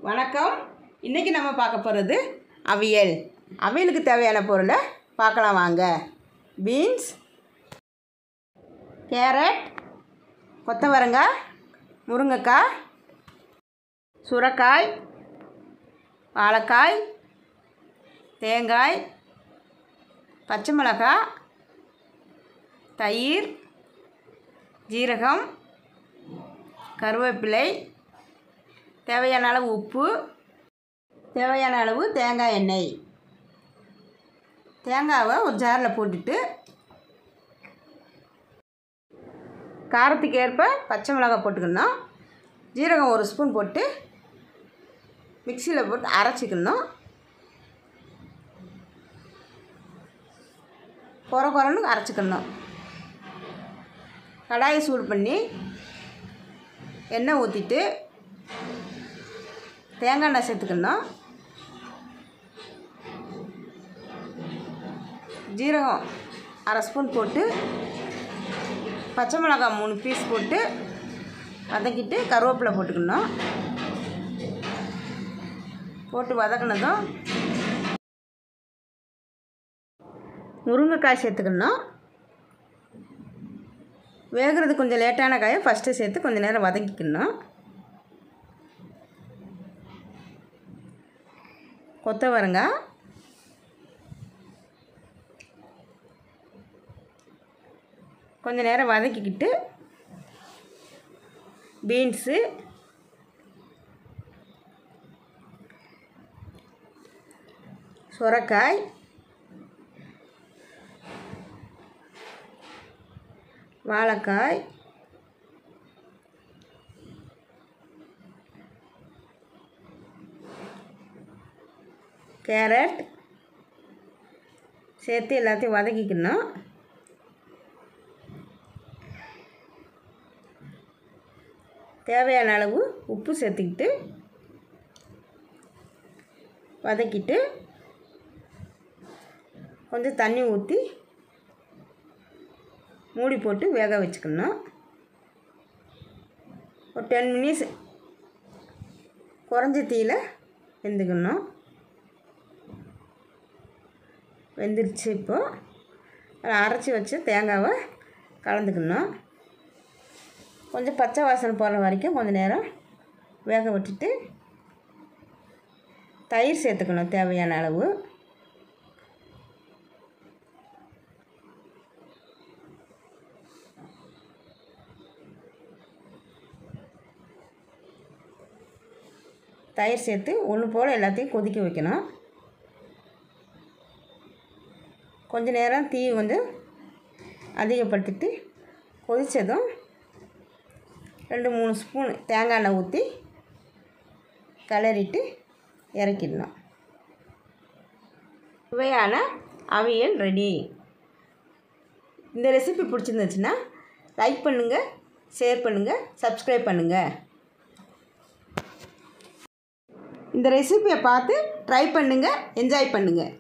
வணக்கம் இன்றைக்கி நம்ம பார்க்க போகிறது அவியல் அவியலுக்கு தேவையான பொருளை பார்க்கலாம் வாங்க பீன்ஸ் கேரட் கொத்தவரங்காய் முருங்கைக்காய் சுரைக்காய் வாழைக்காய் தேங்காய் பச்சை மிளகாய் தயிர் ஜீரகம் கருவேப்பிலை தேவையான அளவு உப்பு தேவையான அளவு தேங்காய் எண்ணெய் தேங்காவை ஒரு ஜாரில் போட்டுட்டு காரத்துக்கு ஏற்ப பச்சை மிளகாய் போட்டுக்கணும் ஜீரகம் ஒரு ஸ்பூன் போட்டு மிக்சியில் போட்டு அரைச்சிக்கணும் குறை குறைன்னு அரைச்சிக்கணும் கடாயை சூடு பண்ணி எண்ணெய் ஊற்றிட்டு தேங்காய் எண்ணெய் சேர்த்துக்கணும் ஜீரகம் அரை ஸ்பூன் போட்டு பச்சை மிளகாய் மூணு பீஸ் போட்டு வதக்கிட்டு கருவேப்பிலை போட்டுக்கணும் போட்டு வதக்கினதும் முருங்கைக்காய் சேர்த்துக்கணும் வேகிறது கொஞ்சம் லேட்டான காயை ஃபஸ்ட்டு சேர்த்து கொஞ்சம் நேரம் வதக்கிக்கணும் கொத்தவரங்காய் கொஞ்சம் நேரம் வதக்கிக்கிட்டு பீன்ஸு சுரக்காய் வாழைக்காய் கேரட் சேர்த்து எல்லாத்தையும் வதக்கிக்கணும் தேவையான அளவு உப்பு சேர்த்துக்கிட்டு வதக்கிட்டு கொஞ்சம் தண்ணி ஊற்றி மூடி போட்டு வேக வச்சுக்கணும் ஒரு டென் மினிட்ஸ் குறைஞ்ச தீயில் வெந்துக்கணும் வெந்துருச்சு இப்போது அதை அரைச்சி வச்சு தேங்காவை கலந்துக்கணும் கொஞ்சம் பச்சை வாசனை போகிற வரைக்கும் கொஞ்சம் நேரம் வேக விட்டுட்டு தயிர் சேர்த்துக்கணும் தேவையான அளவு தயிர் சேர்த்து ஒன்று போல் எல்லாத்தையும் கொதிக்க வைக்கணும் கொஞ்ச நேரம் தீ வந்து அதிகப்படுத்திட்டு கொதித்ததும் ரெண்டு மூணு ஸ்பூன் தேங்காய் எண்ணெய் ஊற்றி கிளறிட்டு இறக்கிடணும் சுவையான அவியல் ரெடி இந்த ரெசிபி பிடிச்சிருந்துச்சுன்னா லைக் பண்ணுங்கள் ஷேர் பண்ணுங்கள் சப்ஸ்கிரைப் பண்ணுங்கள் இந்த ரெசிபியை பார்த்து ட்ரை பண்ணுங்கள் என்ஜாய் பண்ணுங்கள்